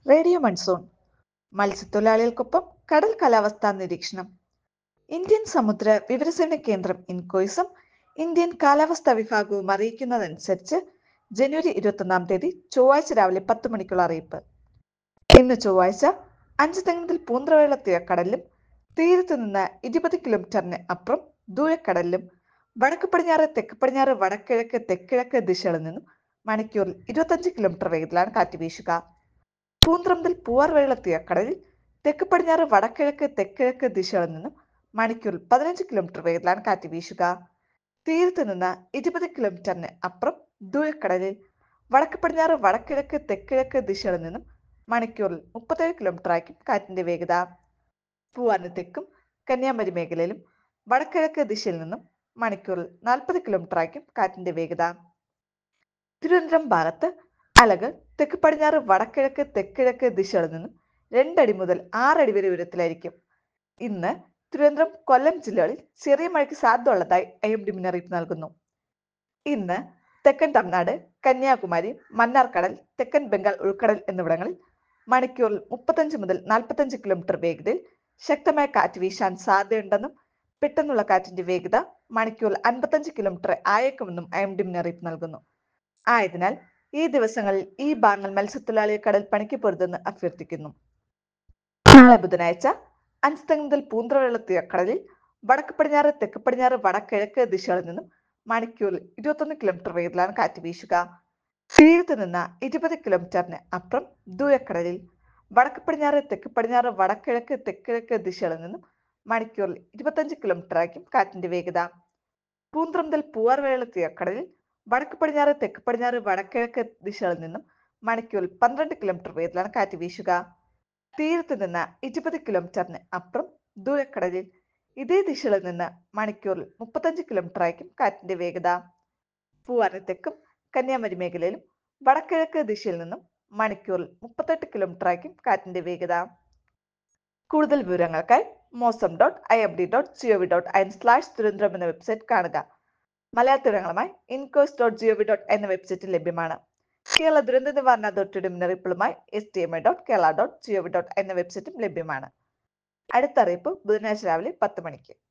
radio monsoon മത്സ്യത്തൊഴിലാളികൾക്കൊപ്പം കടൽ കാലാവസ്ഥാ നിരീക്ഷണം ഇന്ത്യൻ സമുദ്ര വിവരസേവന കേന്ദ്രം ഇൻകോയിസും ഇന്ത്യൻ കാലാവസ്ഥാ വിഭാഗവും അറിയിക്കുന്നതനുസരിച്ച് ജനുവരി ഇരുപത്തൊന്നാം തീയതി ചൊവ്വാഴ്ച രാവിലെ പത്ത് മണിക്കുള്ള അറിയിപ്പ് ഇന്ന് ചൊവ്വാഴ്ച അഞ്ച് തെങ്ങുതൽ പൂന്തറവേള തീരക്കടലിലും തീരത്ത് നിന്ന് ഇരുപത് കിലോമീറ്ററിന് അപ്പുറം ദൂരക്കടലിലും വടക്ക് പടിഞ്ഞാറ് തെക്ക് പടിഞ്ഞാറ് വടക്കിഴക്ക് തെക്കിഴക്ക് ദിശകളിൽ നിന്നും മണിക്കൂറിൽ ഇരുപത്തഞ്ച് കിലോമീറ്റർ വേഗത്തിലാണ് കാറ്റ് വീശുക പൂന്തറ മുതൽ പൂവാർവേള തീരക്കടലിൽ തെക്ക് പടിഞ്ഞാറ് വടക്കിഴക്ക് തെക്കിഴക്ക് ദിശകളിൽ നിന്നും മണിക്കൂറിൽ പതിനഞ്ച് കിലോമീറ്റർ വേഗത്തിലാണ് കാറ്റ് വീശുക തീരത്ത് നിന്ന് ഇരുപത് കിലോമീറ്ററിന് അപ്പുറം ദൂരക്കടലിൽ വടക്ക് പടിഞ്ഞാറ് വടക്കിഴക്ക് തെക്കിഴക്ക് ദിശകളിൽ നിന്നും മണിക്കൂറിൽ മുപ്പത്തേഴ് കിലോമീറ്റർ ആയിരിക്കും കാറ്റിന്റെ വേഗത പൂവാറിന് തെക്കും കന്യാകുമാരി മേഖലയിലും വടക്കിഴക്ക് ദിശയിൽ നിന്നും മണിക്കൂറിൽ നാൽപ്പത് കിലോമീറ്റർ ആയിരിക്കും കാറ്റിന്റെ വേഗത തിരുവനന്തപുരം ഭാഗത്ത് അലകൾ തെക്ക് പടിഞ്ഞാറ് വടക്കിഴക്ക് തെക്കിഴക്ക് ദിശകളിൽ നിന്നും രണ്ടടി മുതൽ ആറടി വരെ ഉയരത്തിലായിരിക്കും ഇന്ന് തിരുവനന്തപുരം കൊല്ലം ജില്ലകളിൽ ചെറിയ മഴയ്ക്ക് സാധ്യത ഉള്ളതായി ഐ എം ഡി മുന്നറിയിപ്പ് നൽകുന്നു ഇന്ന് തെക്കൻ തമിഴ്നാട് കന്യാകുമാരി മന്നാർക്കടൽ തെക്കൻ ബംഗാൾ ഉൾക്കടൽ എന്നിവിടങ്ങളിൽ മണിക്കൂറിൽ മുപ്പത്തഞ്ച് മുതൽ നാൽപ്പത്തഞ്ച് കിലോമീറ്റർ വേഗതയിൽ ശക്തമായ കാറ്റ് വീശാൻ സാധ്യതയുണ്ടെന്നും പെട്ടെന്നുള്ള കാറ്റിന്റെ വേഗത മണിക്കൂറിൽ അൻപത്തഞ്ച് കിലോമീറ്റർ ആയേക്കുമെന്നും ഐ എം ഡി മുന്നറിയിപ്പ് നൽകുന്നു ആയതിനാൽ ഈ ദിവസങ്ങളിൽ ഈ ഭാഗങ്ങൾ മത്സ്യത്തൊഴിലാളിയെ കടൽ പണിക്ക് പൊരുതെന്ന് അഭ്യർത്ഥിക്കുന്നു നാളെ ബുധനാഴ്ച അഞ്ച് മുതൽ പൂന്തറവെള്ള തീരക്കടലിൽ വടക്ക് പടിഞ്ഞാറ് തെക്ക് പടിഞ്ഞാറ് വടക്കിഴക്ക് ദിശകളിൽ നിന്നും മണിക്കൂറിൽ ഇരുപത്തൊന്ന് കിലോമീറ്റർ വേഗത്തിലാണ് കാറ്റ് വീശുക തീരത്ത് നിന്ന് ഇരുപത് കിലോമീറ്ററിന് അപ്പുറം ദൂരക്കടലിൽ വടക്ക് പടിഞ്ഞാറ് തെക്ക് പടിഞ്ഞാറ് വടക്കിഴക്ക് തെക്കിഴക്ക് ദിശകളിൽ നിന്നും മണിക്കൂറിൽ ഇരുപത്തഞ്ച് കിലോമീറ്റർ ആയിരിക്കും കാറ്റിന്റെ വേഗത പൂന്തറ മുതൽ പൂവാർവേള തീരക്കടലിൽ വടക്ക് പടിഞ്ഞാറ് തെക്ക് പടിഞ്ഞാറ് വടക്കിഴക്ക് ദിശകളിൽ നിന്നും മണിക്കൂറിൽ പന്ത്രണ്ട് കിലോമീറ്റർ വേഗത്തിലാണ് കാറ്റ് വീശുക തീരത്ത് നിന്ന് ഇരുപത് കിലോമീറ്ററിന് അപ്പുറം ദൂരക്കടലിൽ ഇതേ ദിശയിൽ നിന്ന് മണിക്കൂറിൽ മുപ്പത്തഞ്ച് കിലോമീറ്റർ ആയിരിക്കും കാറ്റിന്റെ വേഗത പൂവാറിന് തെക്കും കന്യാകുമാരി മേഖലയിലും വടക്കിഴക്ക് ദിശയിൽ നിന്നും മണിക്കൂറിൽ മുപ്പത്തെട്ട് കിലോമീറ്റർ ആയിരിക്കും കാറ്റിന്റെ വേഗത കൂടുതൽ വിവരങ്ങൾക്കായി mausam dot I F D dot G O V dot in slash Thiruvananthapuram എന്ന വെബ്സൈറ്റ് കാണുക മലയാളത്തിടങ്ങളുമായി ഇൻകോസ് ഡോട്ട് ജിഒവി ഡോട്ട് എന്ന വെബ്സൈറ്റിൽ ലഭ്യമാണ് കേരള ദുരന്ത നിവാരണ അതോറിറ്റിയുടെ മുന്നറിയിപ്പുകളുമായി S T M I dot Kerala dot G O V dot എന്ന വെബ്സൈറ്റും ലഭ്യമാണ് അടുത്ത അറിയിപ്പ് ബുധനാഴ്ച രാവിലെ പത്ത് മണിക്ക്